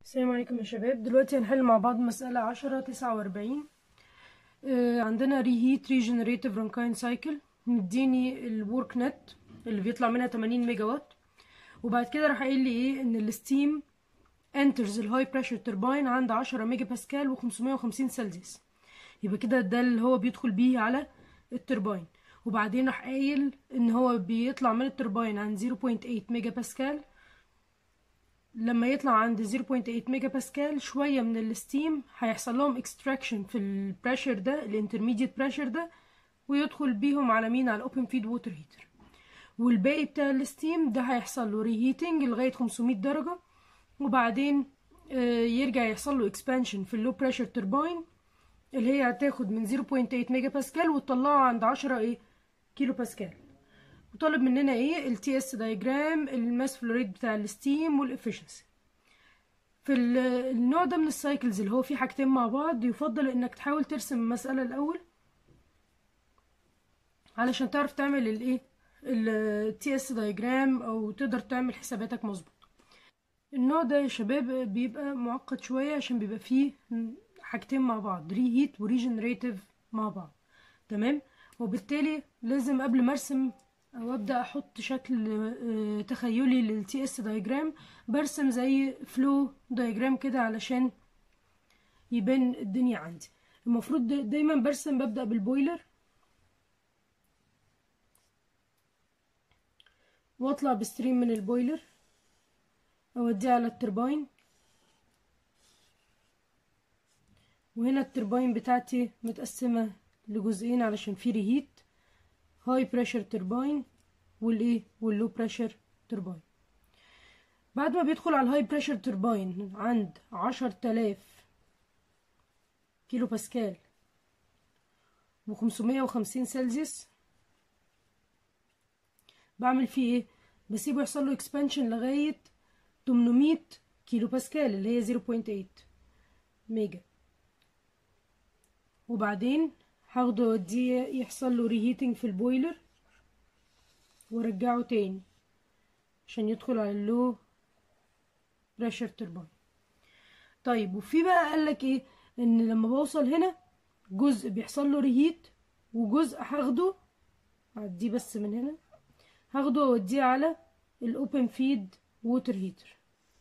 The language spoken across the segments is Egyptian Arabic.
السلام عليكم يا شباب دلوقتي هنحل مع بعض مسألة عشرة تسعة وأربعين عندنا ريهيت ريجنريتيف رانكاين سايكل مديني الورك نت اللي بيطلع منها 80 ميجا وات وبعد كده راح قايل لي ايه ان الستيم enters الهاي بريشر ترباين عند 10 ميجا باسكال و550 سلسيوس يبقى كده ده اللي هو بيدخل بيه على الترباين وبعدين راح قايل ان هو بيطلع من الترباين عند 0.8 ميجا باسكال لما يطلع عند 0.8 ميجا باسكال شوية من الستيم هيحصل لهم اكستراكشن في البريشر ده الانترميديت بريشر ده ويدخل بيهم على مين على الاوبن فيد ووتر هيتر والباقي بتاع الستيم ده هيحصل له ريهيتنج لغاية 500 درجة وبعدين يرجع يحصل له اكسبانشن في اللو بريشر ترباين اللي هي هتاخد من 0.8 ميجا باسكال وتطلعه عند 10 ايه كيلو باسكال وطالب مننا ايه التي اس دايجرام الماس فلو ريت بتاع الستيم والافشنسي في النوع ده من السايكلز اللي هو فيه حاجتين مع بعض يفضل انك تحاول ترسم المسألة الاول علشان تعرف تعمل الايه التي اس دايجرام او تقدر تعمل حساباتك مظبوط النوع ده يا شباب بيبقى معقد شوية عشان بيبقى فيه حاجتين مع بعض ريهيت وريجنريتيف مع بعض تمام وبالتالي لازم قبل ما ارسم او ابدا احط شكل تخيلي للتي اس دايجرام برسم زي فلو دايجرام كده علشان يبان الدنيا عندي المفروض دايما برسم ببدا بالبويلر واطلع بستريم من البويلر اوديه على الترباين وهنا الترباين بتاعتي متقسمه لجزئين علشان في ريهيت هاي بريشر ترباين والايه واللو بريشر ترباين بعد ما بيدخل على الهاي بريشر ترباين عند عشر تلاف كيلو باسكال وخمسمية وخمسين سلسيوس بعمل فيه ايه بسيبه يحصل له اكسبانشن لغاية تمنمية كيلو باسكال اللي هي زيرو بوينت ايت ميجا وبعدين هاخده اوديه يحصل له ريهيتنج في البويلر وارجعه تاني عشان يدخل على اللو بريشر ترباين طيب وفي بقى قالك ايه ان لما بوصل هنا جزء بيحصل له ريهيت وجزء هاخده اعديه بس من هنا هاخده واوديه على الاوبن فيد ووتر هيتر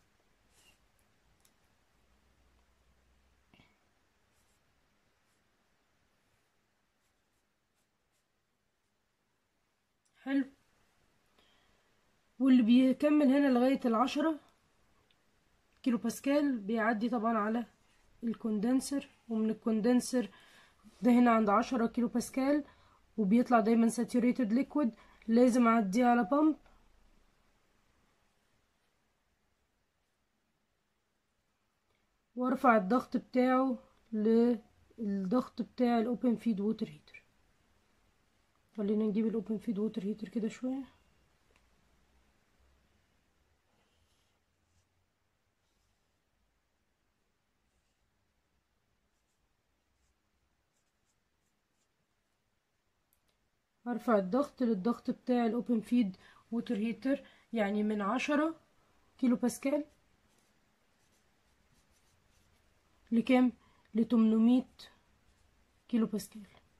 حلو واللي بيكمل هنا لغاية العشرة كيلو باسكال بيعدي طبعا على الكوندنسر ومن الكوندنسر ده هنا عند عشرة كيلو باسكال وبيطلع دايما ساتوريتد ليكويد لازم اعديه على بامب وارفع الضغط بتاعه للضغط بتاع الاوبن فيد ووتر هيتر خلينا نجيب الاوبن فيد ووتر هيتر كده شويه هرفع الضغط للضغط بتاع الاوبن فيد ووتر هيتر يعني من عشرة كيلو باسكال لكام لتمنمية كيلو باسكال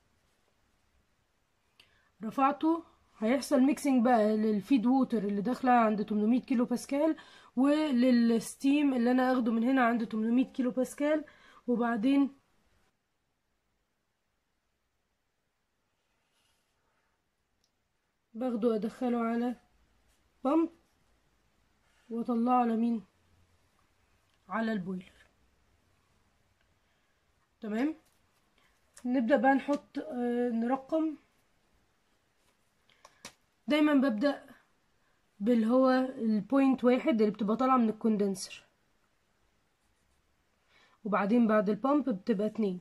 رفعته هيحصل ميكسنج بقى للفيد ووتر اللي داخله عند 800 كيلو باسكال وللستيم اللي انا اخده من هنا عند 800 كيلو باسكال وبعدين باخده ادخله على بامب واطلعه على مين على البويلر تمام نبدأ بقى نحط آه نرقم دايما ببدأ باللي هو البوينت واحد اللي بتبقى طالعة من الكوندنسر وبعدين بعد البامب بتبقى اتنين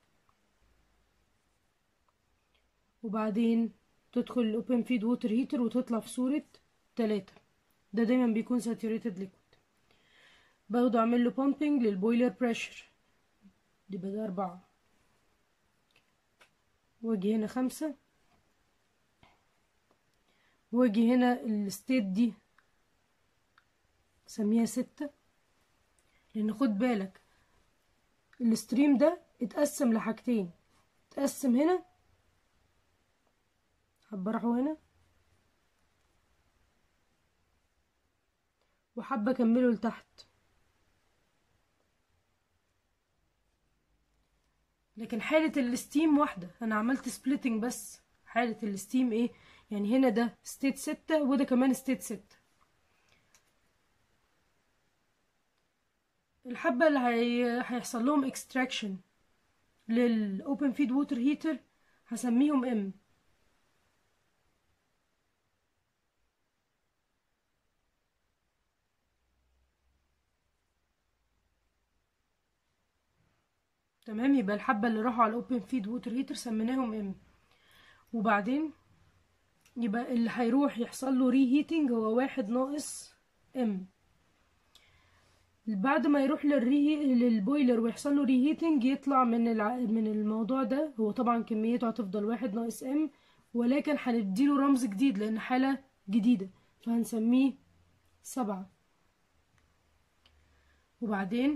وبعدين تدخل الاوبن فيد ووتر هيتر وتطلع في صورة تلاتة ده دايما بيكون ساتوريتد ليكويد باخده اعمل له بامبنج للبويلر بريشر دي بدا اربعة واجي هنا خمسة واجي هنا الستيت دي سميها ستة لان خد بالك الستريم ده اتقسم لحاجتين اتقسم هنا حبة راحوا هنا وحبة كملوا لتحت لكن حالة الستيم واحدة انا عملت سبليتنج بس حالة الستيم ايه يعني هنا ده ستيت ستة وده كمان ستيت ستة الحبة اللي هي... هيحصل لهم اكستراكشن للاوبن فيد ووتر هيتر هسميهم ام تمام يبقى الحبة اللي راحوا على الاوبن فيد ووتر هيتر سميناهم ام وبعدين يبقى اللي هيروح يحصل له ري هيتنج هو واحد ناقص ام بعد ما يروح للري للبويلر ويحصل له ري هيتنج يطلع من الع... من الموضوع ده هو طبعا كميته هتفضل واحد ناقص ام ولكن هنديله رمز جديد لان حالة جديدة فهنسميه سبعة وبعدين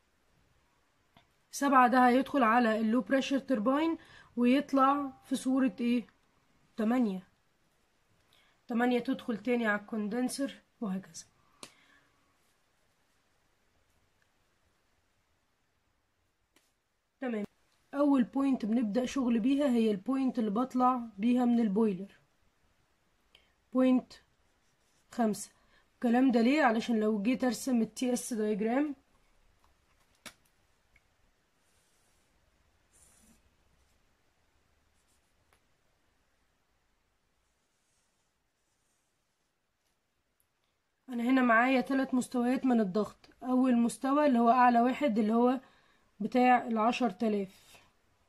سبعة ده هيدخل على اللو بريشر ترباين ويطلع في صورة ايه تمانية تمانية تدخل تاني على الكوندنسر وهكذا تمام اول بوينت بنبدأ شغل بيها هي البوينت اللي بطلع بيها من البويلر بوينت خمسة الكلام ده ليه علشان لو جيت ارسم التي اس دايجرام انا هنا معايا ثلاث مستويات من الضغط اول مستوى اللي هو اعلى واحد اللي هو بتاع العشر تلاف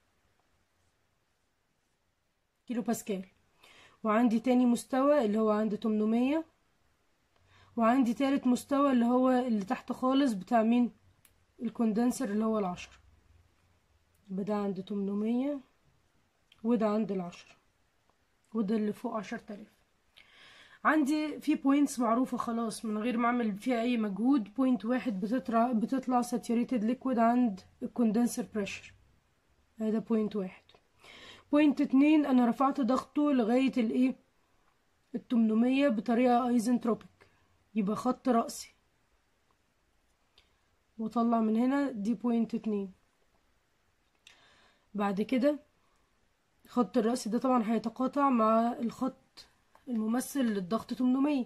كيلو باسكال وعندي تاني مستوى اللي هو عند تمنمية وعندي تالت مستوى اللي هو اللي تحت خالص بتاع مين الكوندنسر اللي هو العشر يبقى ده عند تمنمية وده عند العشر وده اللي فوق عشر تلاف عندي في بوينتس معروفة خلاص من غير ما اعمل فيها اي مجهود بوينت واحد بتطلع بتطلع ساتوريتد ليكويد عند الكوندنسر بريشر هذا بوينت واحد بوينت اتنين انا رفعت ضغطه لغاية الايه التمنمية بطريقة ايزنتروبيك يبقى خط رأسي واطلع من هنا دي بوينت اتنين بعد كده خط الرأس ده طبعا هيتقاطع مع الخط الممثل للضغط 800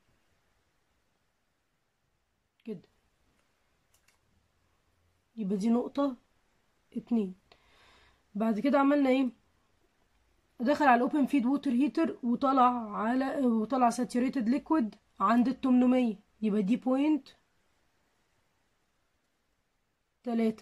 كده يبقى دي نقطة اتنين بعد كده عملنا ايه دخل على الاوبن فيد ووتر هيتر وطلع على وطلع ساتوريتد ليكويد عند ال 800 يبقى دي بوينت تلاتة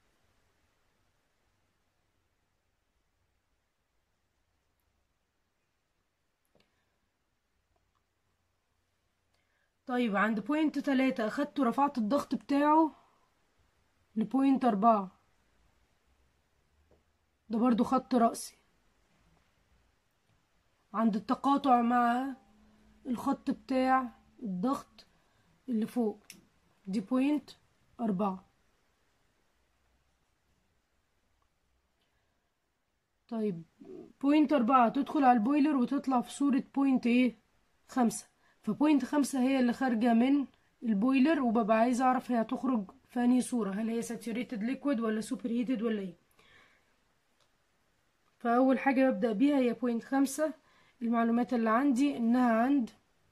طيب عند بوينت تلاتة اخدته رفعت الضغط بتاعه لبوينت اربعة ده برضو خط رأسي عند التقاطع مع الخط بتاع الضغط اللي فوق دي بوينت أربعة طيب بوينت أربعة تدخل على البويلر وتطلع في صورة بوينت ايه خمسة فبوينت خمسة هي اللي خارجة من البويلر وببقى عايزة اعرف هي هتخرج في انهي صورة هل هي ساتوريتد ليكويد ولا سوبر هيتد ولا ايه فاول حاجة ببدأ بيها هي بوينت خمسة المعلومات اللي عندي انها عند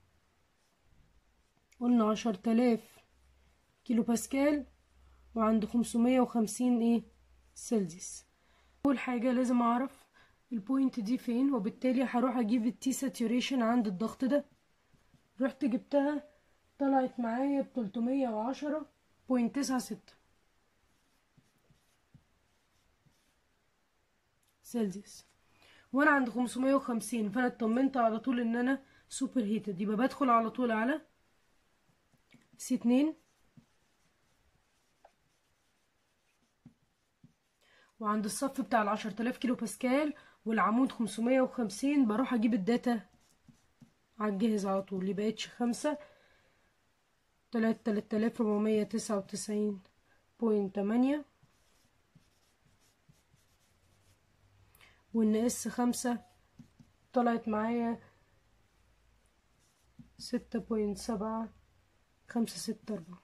قلنا عشر تلاف كيلو باسكال وعند خمسمية وخمسين ايه سلسيوس اول حاجة لازم اعرف البوينت دي فين وبالتالي هروح اجيب التي ساتوريشن عند الضغط ده رحت جبتها طلعت معايا بتلتمية وعشرة بوينت تسعة ستة سلسيوس وانا عند خمسمية وخمسين فانا اطمنت على طول ان انا سوبر هيتد يبقى بدخل على طول على سي اتنين وعند الصف بتاع العشر تلاف كيلو باسكال والعمود خمسمية وخمسين بروح اجيب الداتا على الجهاز على طول يبقى اتش خمسة طلعت تلات آلاف ربعمية تسعة وتسعين بوينت تمانية وان اس خمسة طلعت معايا ستة بوينت سبعة خمسة ستة أربعة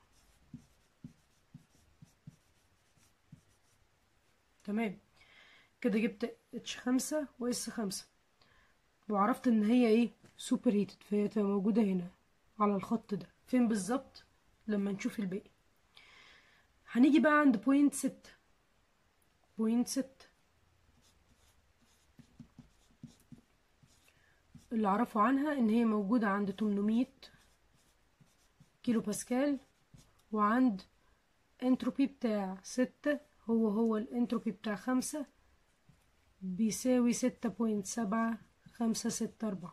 تمام كده جبت اتش خمسة واس خمسة وعرفت ان هي ايه سوبر هيتد فهي تبقى موجودة هنا على الخط ده فين بالظبط لما نشوف الباقي هنيجي بقى عند بوينت ستة بوينت ستة اللي اعرفه عنها ان هي موجودة عند 800 كيلو باسكال وعند انتروبي بتاع ستة هو هو الانتروبي بتاع خمسة بيساوي ستة بوينت سبعة خمسة ستة أربعة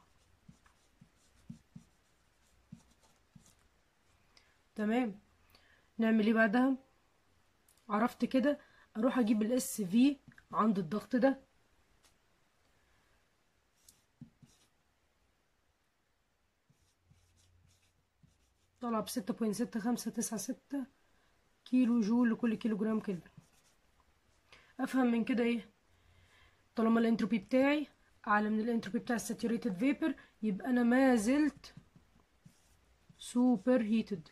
تمام نعمل ايه بعدها عرفت كده اروح اجيب الاس في عند الضغط ده طلع بستة بوينت ستة خمسة تسعة ستة كيلو جول لكل كيلو جرام كلفن افهم من كده ايه طالما الانتروبي بتاعي اعلى من الانتروبي بتاع الساتوريتد فيبر يبقى انا ما زلت سوبر هيتد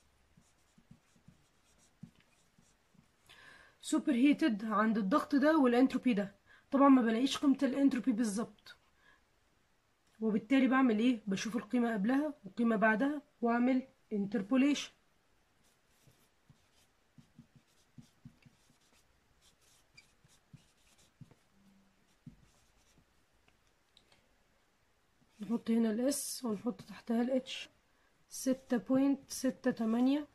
سوبر هيتد عند الضغط ده والانتروبي ده طبعا ما بلاقيش قيمة الانتروبي بالظبط وبالتالي بعمل ايه بشوف القيمة قبلها والقيمة بعدها واعمل انتربوليشن نحط هنا الاس ونحط تحتها الاتش ستة بوينت ستة تمانية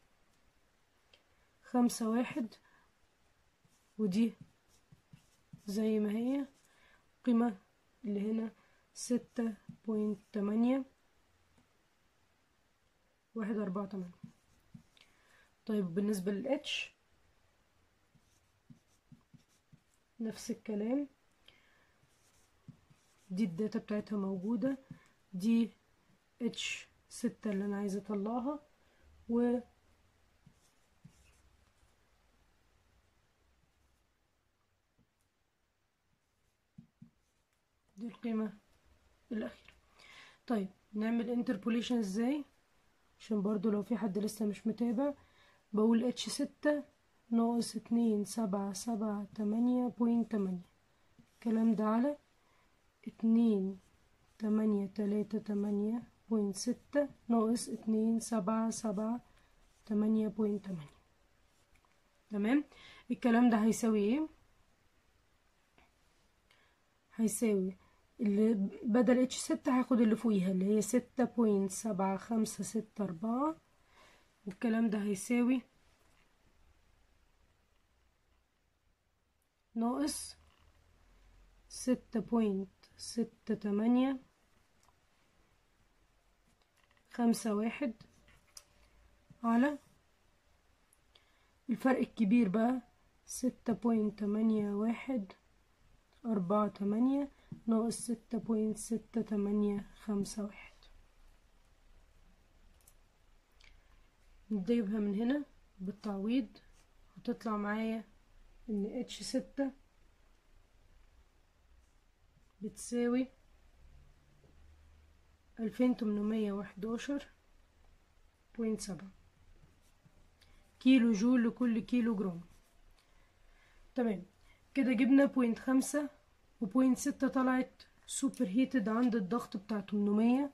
خمسة واحد ودي زي ما هي قيمة اللي هنا ستة بوينت تمانية واحد أربعة تمانية طيب بالنسبة للاتش نفس الكلام دي الداتا بتاعتها موجودة دي اتش ستة اللي أنا عايزة أطلعها و دي القيمة الأخيرة طيب نعمل انتربوليشن ازاي عشان برضو لو في حد لسه مش متابع بقول اتش ستة ناقص اتنين سبعة سبعة تمانية بوينت تمانية الكلام ده على اتنين تمانية تلاتة تمانية بوينت ستة ناقص اتنين سبعة سبعة تمانية بوينت تمانية تمام الكلام ده هيساوي ايه هيساوي اللي بدل اتش ستة هاخد اللي فوقيها اللي هي ستة بوينت سبعة خمسة ستة أربعة والكلام ده هيساوي ناقص ستة بوينت ستة تمانية خمسة واحد على الفرق الكبير بقى ستة بوينت تمانية واحد أربعة تمانية ناقص ستة بوينت ستة تمانية خمسة واحد نجيبها من هنا بالتعويض هتطلع معايا ان اتش ستة بتساوي ألفين تمنمية وحداشر بوينت سبعة كيلو جول لكل كيلو جرام تمام كده جبنا بوينت خمسة وبوينت ستة طلعت سوبر هيتد عند الضغط بتاع تمنمية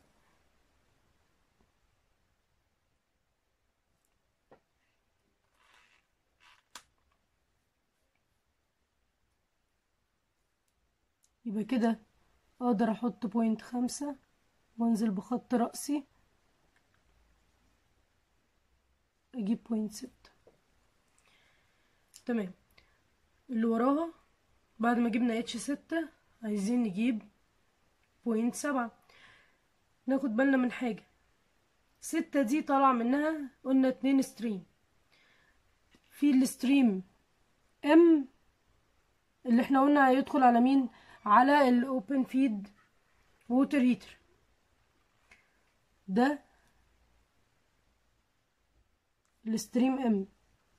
يبقى كده اقدر احط بوينت خمسة وانزل بخط رأسي اجيب بوينت ستة تمام اللي وراها بعد ما جبنا اتش ستة عايزين نجيب بوينت سبعة ناخد بالنا من حاجة ستة دي طالع منها قلنا اتنين ستريم في الستريم ام اللي احنا قلنا هيدخل على مين على الاوبن فيد ووتر هيتر ده الستريم ام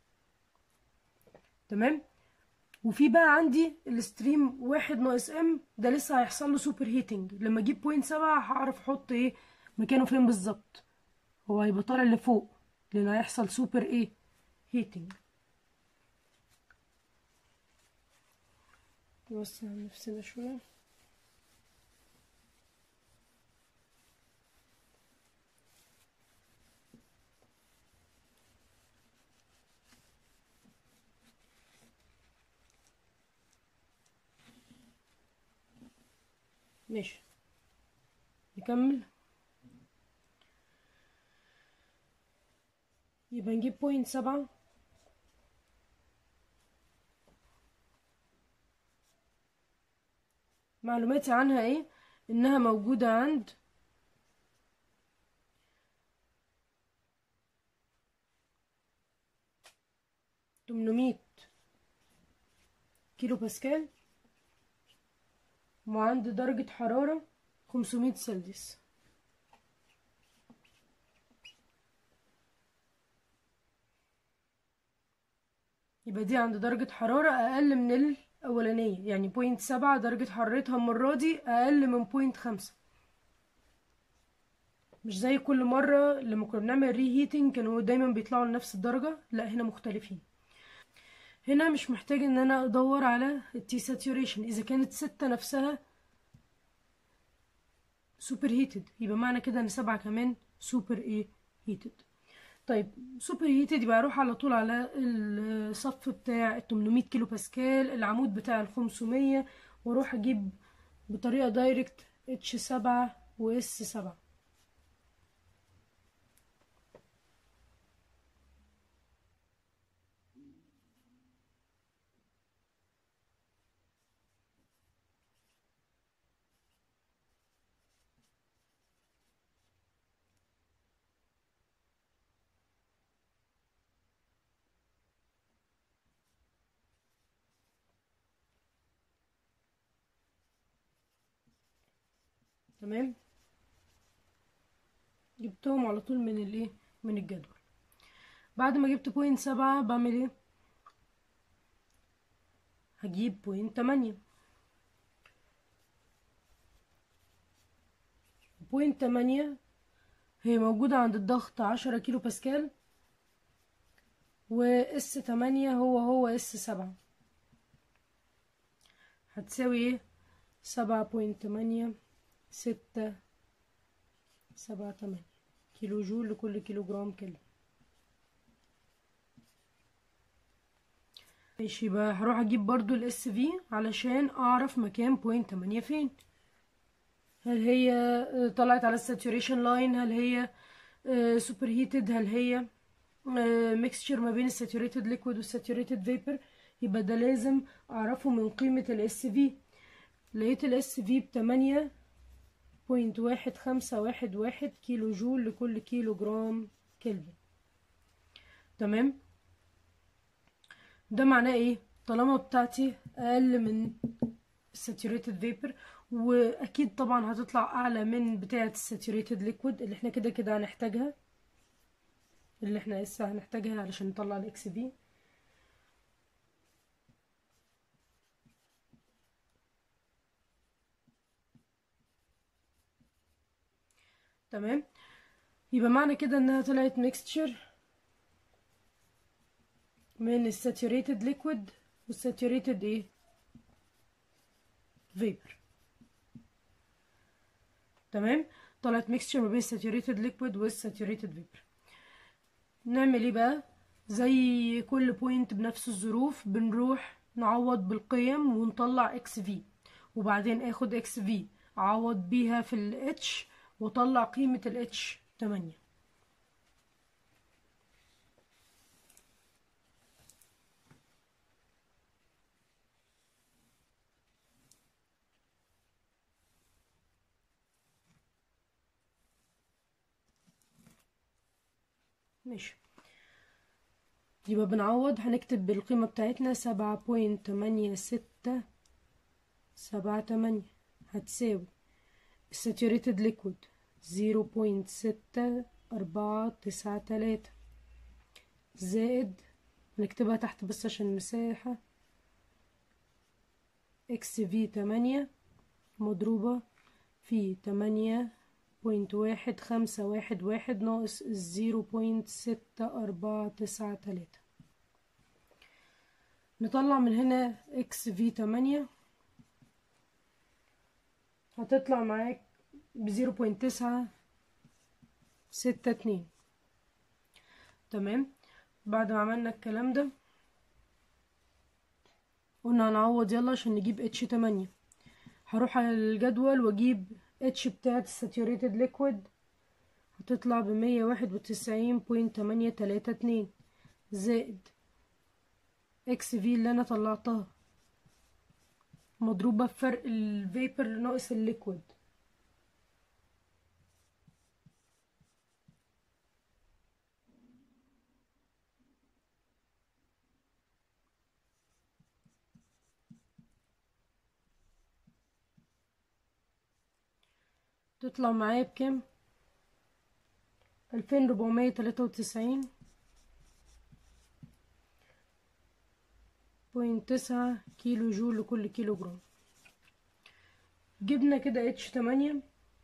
تمام وفي بقى عندي الستريم واحد ناقص ام ده لسه هيحصل له سوبر هيتنج لما اجيب بوينت سبعة هعرف احط ايه مكانه فين بالظبط هو هيبقى طالع لفوق لان هيحصل سوبر ايه هيتنج نوسع نفسنا شويه ماشي نكمل يبقى نجيب بوينت سبعة معلوماتي عنها ايه انها موجودة عند تمنمية كيلو باسكال وعند درجة حرارة خمسمية سلسيوس يبقى دي عند درجة حرارة أقل من الأولانية يعني بوينت سبعة درجة حرارتها المرة دي أقل من بوينت خمسة مش زي كل مرة لما كنا بنعمل ري هيتنج كانوا دايما بيطلعوا لنفس الدرجة لا هنا مختلفين هنا مش محتاج ان انا ادور على التي ساتوريشن اذا كانت ستة نفسها سوبر هيتد يبقى معنى كده ان سبعة كمان سوبر ايه هيتد طيب سوبر هيتد يبقى اروح على طول على الصف بتاع ال 800 كيلو باسكال العمود بتاع ال 500 واروح اجيب بطريقه دايركت اتش 7 واس 7 تمام جبتهم على طول من الايه من الجدول بعد ما جبت بوينت سبعة بعمل ايه هجيب بوينت تمانية بوينت تمانية هي موجودة عند الضغط عشرة كيلو باسكال واس تمانية هو هو اس سبعة هتساوي ايه سبعة بوينت تمانية ستة سبعة تمانية كيلو جول لكل كيلو جرام كلفن ماشي بقى هروح اجيب برضو الاس في علشان اعرف مكان بوينت تمانية فين هل هي طلعت على الساتوريشن لاين هل هي سوبر هيتد هل هي ميكستشر ما بين الساتوريتد ليكويد والساتوريتد فيبر يبقى ده لازم اعرفه من قيمة الاس في لقيت الاس في بتمانية بوينت واحد خمسة واحد واحد كيلو جول لكل كيلو جرام كلفن تمام ده معناه ايه طالما بتاعتي اقل من saturated vapor واكيد طبعا هتطلع اعلى من بتاعه الساتوريتد ليكويد اللي احنا كده كده هنحتاجها اللي احنا لسه هنحتاجها علشان نطلع الاكس في تمام يبقى معنى كده انها طلعت ميكستشر من الساتوريتد ليكويد والساتوريتد ايه فيبر تمام طلعت ميكستشر ما بين الساتوريتد ليكويد والساتوريتد فيبر نعمل ايه بقى زي كل بوينت بنفس الظروف بنروح نعوض بالقيم ونطلع اكس في وبعدين اخد اكس في اعوض بيها في الاتش واطلع قيمة الاتش تمانية ماشي يبقى بنعوض هنكتب بالقيمة بتاعتنا سبعة بوينت تمانية ستة سبعة تمانية هتساوي saturated liquid زيرو بوينت ستة أربعة تسعة تلاتة زائد هنكتبها تحت بس عشان المساحة اكس في تمانية مضروبة في تمانية بوينت واحد خمسة واحد واحد ناقص الزيرو بوينت ستة أربعة تسعة تلاتة نطلع من هنا اكس في تمانية هتطلع معاك بزيرو بوينت تسعة ستة اتنين تمام بعد ما عملنا الكلام ده قلنا هنعوض يلا عشان نجيب اتش تمانية هروح على الجدول واجيب اتش بتاعت الساتيوريتد ليكويد هتطلع بمية واحد وتسعين بوينت تمانية تلاتة اتنين زائد اكس في اللي انا طلعتها مضروبة في فرق الفيبر ناقص الليكويد تطلع معايا بكام ألفين ربعمية تلاتة وتسعين بوينت تسعة كيلو جول لكل كيلو جرام جبنا كده اتش تمانية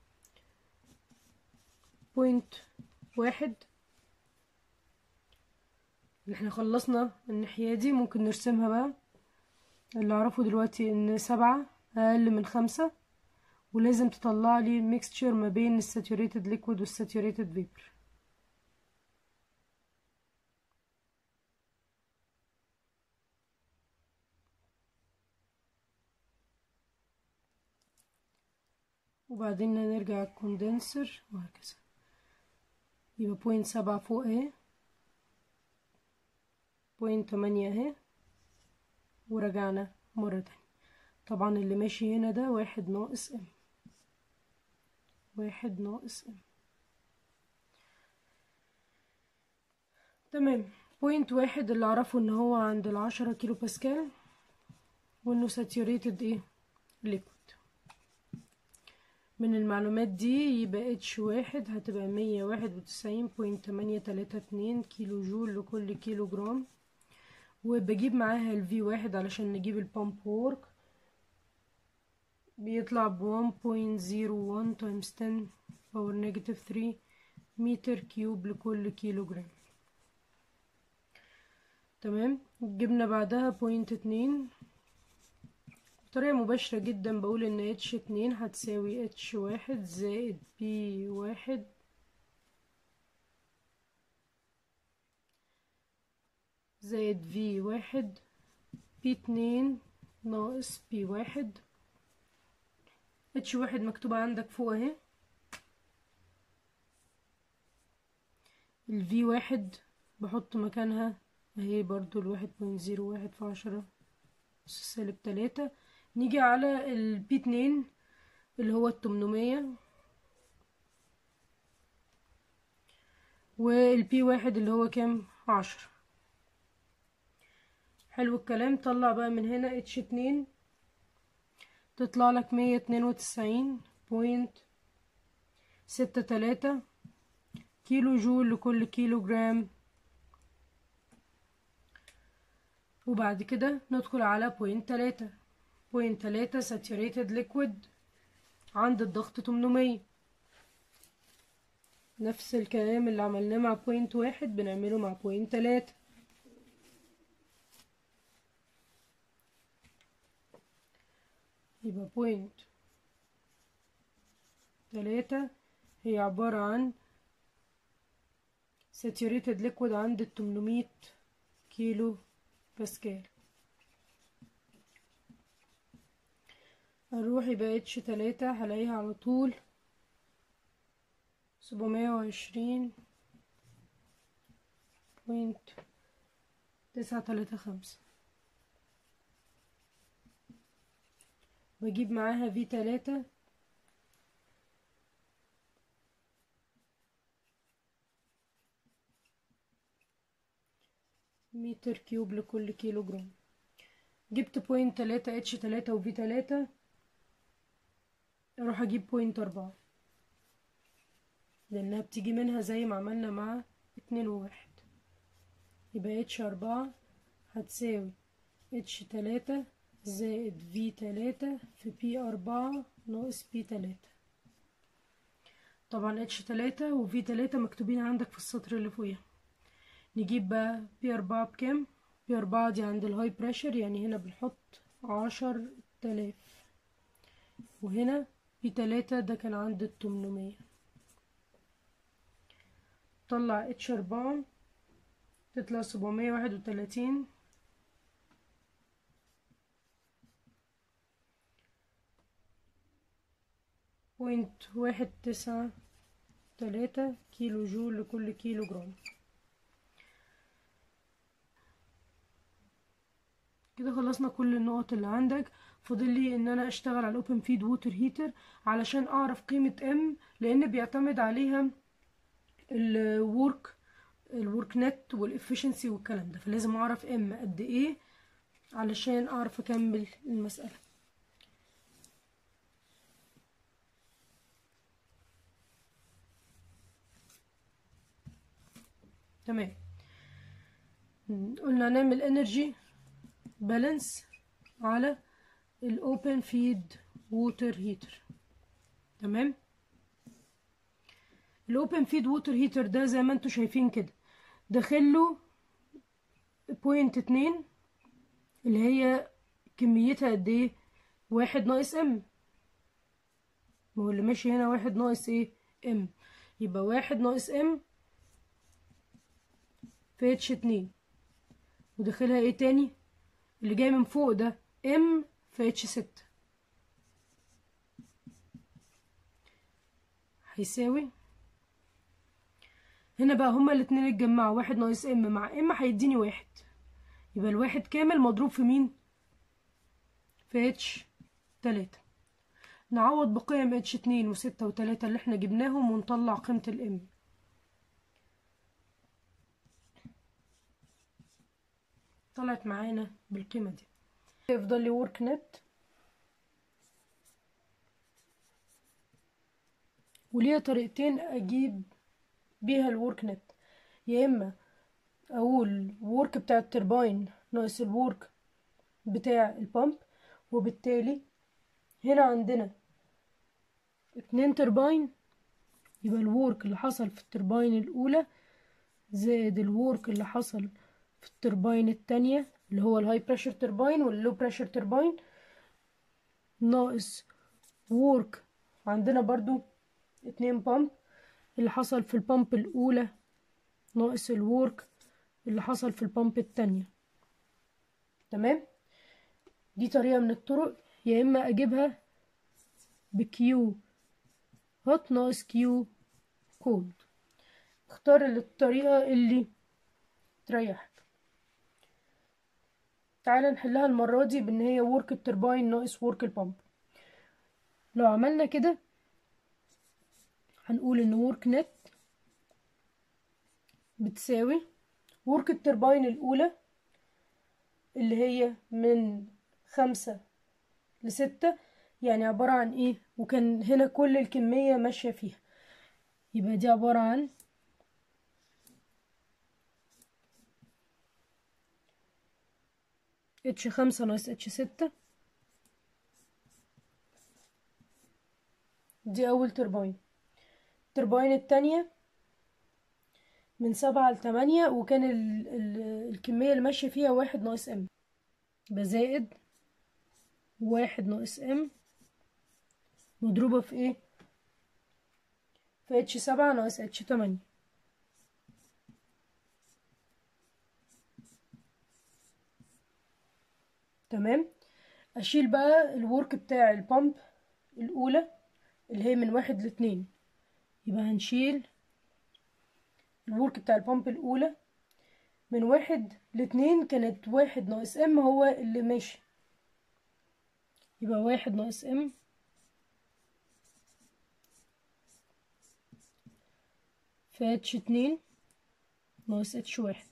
بوينت واحد اللي احنا خلصنا الناحية دي ممكن نرسمها بقى اللي اعرفه دلوقتي ان سبعة اقل من خمسة ولازم تطلع لي ميكستشر ما بين الساتوريتد ليكويد والساتوريتد فيبر وبعدين نرجع الكوندنسر وهكذا يبقى بوينت سبعة فوق اهي بوينت تمانية اهي ورجعنا مرة تانية طبعا اللي ماشي هنا ده واحد ناقص ام واحد ناقص ام تمام بوينت واحد اللي اعرفه ان هو عند العشرة كيلو باسكال وانه ساتيوريتد ايه ليكويد من المعلومات دي يبقى اتش واحد هتبقى مية واحد وتسعين بوينت تمانية تلاتة اتنين كيلو جول لكل كيلو جرام وبجيب معاها الفي واحد علشان نجيب البامب وورك بيطلع ب 1.01 times 10 باور نيجاتيف 3 متر كيوب لكل كيلو جرام تمام جبنا بعدها بوينت اتنين بطريقة مباشرة جدا بقول ان اتش اتنين هتساوي اتش واحد زائد بي واحد زائد في واحد بي اتنين ناقص بي واحد اتش واحد مكتوبة عندك فوق اهي الفي واحد بحط مكانها اهي برضو الواحد بوينت زيرو واحد في عشرة سالب تلاتة نيجي على البي اتنين اللي هو التمنمية والبي واحد اللي هو كام عشرة حلو الكلام طلع بقى من هنا اتش اتنين تطلع لك مية اتنين وتسعين بوينت ستة تلاتة كيلو جول لكل كيلو جرام وبعد كده ندخل على بوينت تلاتة بوينت تلاتة ساتوريتد ليكويد عند الضغط تمنمية نفس الكلام اللي عملناه مع بوينت واحد بنعمله مع بوينت تلاتة يبقى بوينت تلاتة هي عبارة عن saturated liquid عند التمنمية كيلو باسكال هنروح يبقى اتش تلاتة هلاقيها على طول سبعمية وعشرين بوينت تسعة تلاتة خمسة واجيب معاها في تلاتة متر كيوب لكل كيلو جرام جبت بوينت تلاتة اتش تلاتة وفي تلاتة اروح اجيب بوينت اربعة لانها بتيجي منها زي ما عملنا مع اتنين وواحد يبقى اتش أربعة هتساوي اتش تلاتة زائد في تلاتة في بي أربعة ناقص بي تلاتة طبعا اتش تلاتة وفي تلاتة مكتوبين عندك في السطر اللي فوقيها نجيب بقى بي أربعة بكام بي أربعة دي عند الهاي بريشر يعني هنا بنحط عشر تلاف وهنا بي تلاتة ده كان عند التمنمية طلع اتش أربعة تطلع سبعمية واحد وتلاتين بوينت واحد تسعة تلاتة كيلو جول لكل كيلو جرام كده خلصنا كل النقط اللي عندك فاضل لي ان انا اشتغل على الاوبن فيد ووتر هيتر علشان اعرف قيمة ام لان بيعتمد عليها الورك الورك نت والافشنسي والكلام ده فلازم اعرف ام قد ايه علشان اعرف اكمل المسألة تمام قلنا نعمل انرجي بالانس على الاوبن فيد ووتر هيتر تمام الاوبن فيد ووتر هيتر ده زي ما انتوا شايفين كده داخله بوينت اتنين اللي هي كميتها قد ايه واحد ناقص ام ما هو اللي ماشي هنا واحد ناقص ايه ام يبقى واحد ناقص ام في اتش اتنين وداخلها ايه تاني اللي جاي من فوق ده ام في اتش ستة هيساوي هنا بقى هما الاتنين اتجمعوا واحد ناقص ام مع ام هيديني واحد يبقى الواحد كامل مضروب في مين في اتش تلاتة نعوض بقيم اتش اتنين وستة وتلاتة اللي احنا جبناهم ونطلع قيمة الام طلعت معانا بالقيمة دي يفضل لي ورك نت وليها طريقتين اجيب بيها الورك نت يا اما اقول ورك بتاع الترباين ناقص الورك بتاع البامب وبالتالي هنا عندنا اتنين ترباين يبقى الورك اللي حصل في الترباين الاولى زائد الورك اللي حصل في الترباين التانية اللي هو الهاي بريشر ترباين واللو بريشر ترباين ناقص وورك عندنا برضو اتنين بامب اللي حصل في البامب الأولى ناقص الورك اللي حصل في البامب التانية تمام دي طريقة من الطرق يا إما أجيبها بكيو هوت ناقص كيو كولد اختار الطريقة اللي تريحك تعالى نحلها المرة دي بان هي ورك الترباين ناقص ورك البامب لو عملنا كده هنقول ان ورك نت بتساوي ورك الترباين الاولى اللي هي من خمسة لستة يعني عبارة عن ايه وكان هنا كل الكمية ماشية فيها يبقى دي عبارة عن اتش خمسة ناقص اتش ستة دي أول ترباين الترباين التانية من سبعة لتمانية وكان ال ال الكمية اللي ماشية فيها واحد ناقص ام بزائد واحد ناقص ام مضروبة في ايه في اتش سبعة ناقص اتش تمانية تمام اشيل بقى الورك بتاع البامب الاولى اللي هي من واحد لاتنين يبقى هنشيل الورك بتاع البامب الاولى من واحد لاتنين كانت واحد ناقص ام هو اللي ماشي يبقى واحد ناقص ام في اتش اتنين ناقص اتش واحد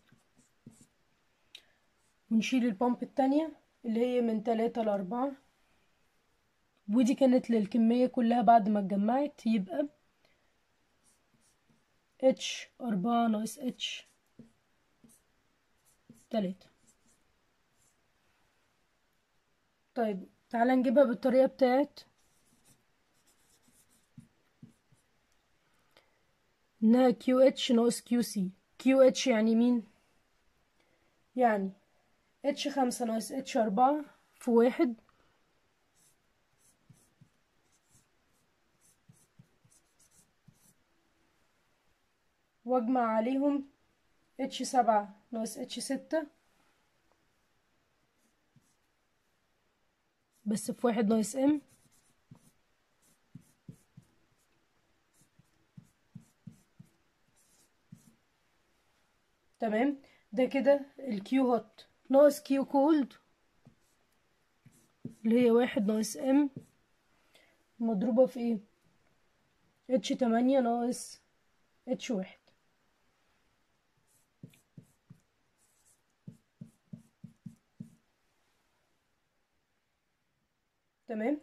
ونشيل البامب التانية اللي هي من تلاتة لأربعة ودي كانت للكمية كلها بعد ما اتجمعت يبقى اتش أربعة ناقص اتش تلاتة طيب تعالى نجيبها بالطريقة بتاعت انها كيو اتش ناقص كيو سي كيو اتش يعني مين يعني اتش خمسة ناقص اتش اربعة في واحد واجمع عليهم اتش سبعة ناقص اتش ستة بس في واحد ناقص ام تمام ده كده الكيو هوت ناقص كيو كولد اللي هي واحد ناقص ام مضروبة في ايه اتش تمانية ناقص اتش واحد تمام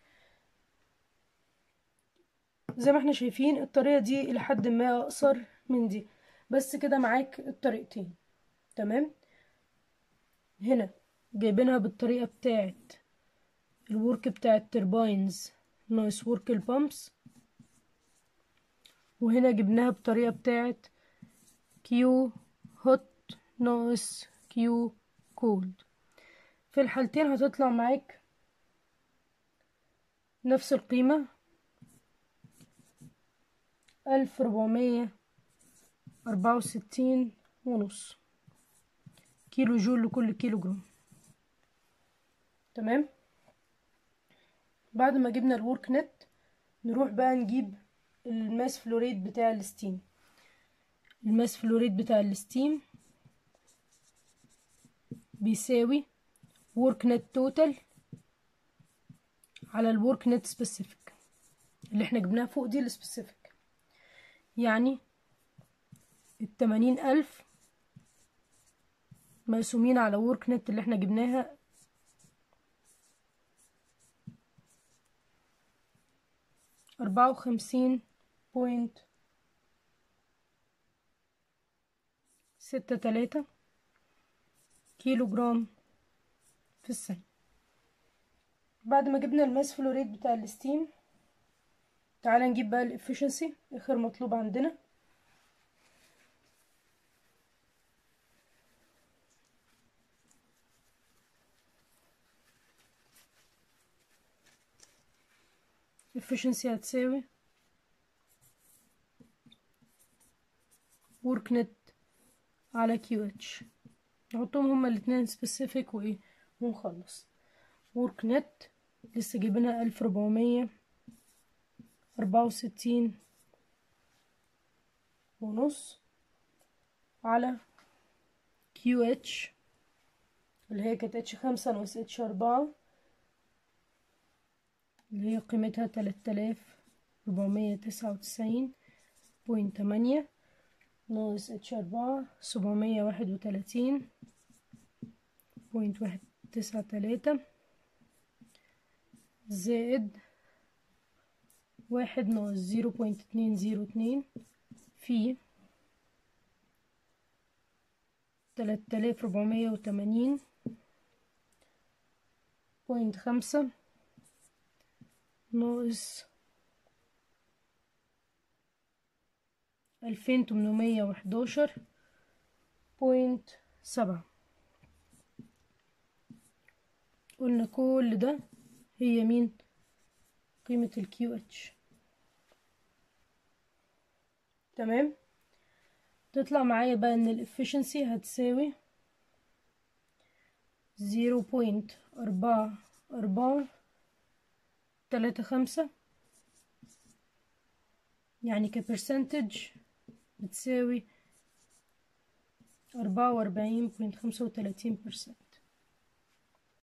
زي ما احنا شايفين الطريقة دي إلى حد ما أقصر من دي بس كده معاك الطريقتين تمام هنا جايبينها بالطريقة بتاعت الورك بتاعت ترباينز ناقص ورك البامبس وهنا جبناها بطريقة بتاعت كيو هوت ناقص كيو كولد في الحالتين هتطلع معاك نفس القيمة ألف ربعمية أربعة وستين ونص كيلو جول لكل كيلو جرام تمام بعد ما جبنا الورك نت نروح بقى نجيب الماس فلوريد بتاع الستيم الماس فلوريد بتاع الستيم بيساوي ورك نت توتال على الورك نت سبيسيفيك اللي احنا جبناها فوق دي السبيسيفيك يعني التمانين ألف مقسومين على ورك نت اللي احنا جبناها أربعة وخمسين بوينت ستة تلاتة كيلو جرام في الثانية بعد ما جبنا الماس فلوريد بتاع الستيم تعالى نجيب بقى الافشنسي اخر مطلوب عندنا efficiency هتساوي work net على QH نحطهم هما الاتنين specific وايه ونخلص work net لسه جايبينها ألف ربعمية أربعة وستين ونص على QH اللي هي كانت اتش خمسة ناقص اتش أربعة اللي هي قيمتها تلات آلاف ربعمية تسعة وتسعين بوينت تمانية ناقص اتش أربعة سبعمية واحد وتلاتين بوينت واحد تسعة تلاتة زائد واحد ناقص زيرو بوينت اتنين زيرو اتنين في تلات آلاف ربعمية وتمانين بوينت خمسة ناقص ألفين تمنمية وحداشر بوينت سبعة قلنا كل ده هي مين قيمة الكيو اتش تمام تطلع معايا بقى ان الافشنسي هتساوي زيرو بوينت أربعة أربعة تلاتة خمسة يعني كبرسنتج بتساوي أربعة وأربعين بوينت خمسة وتلاتين برسنت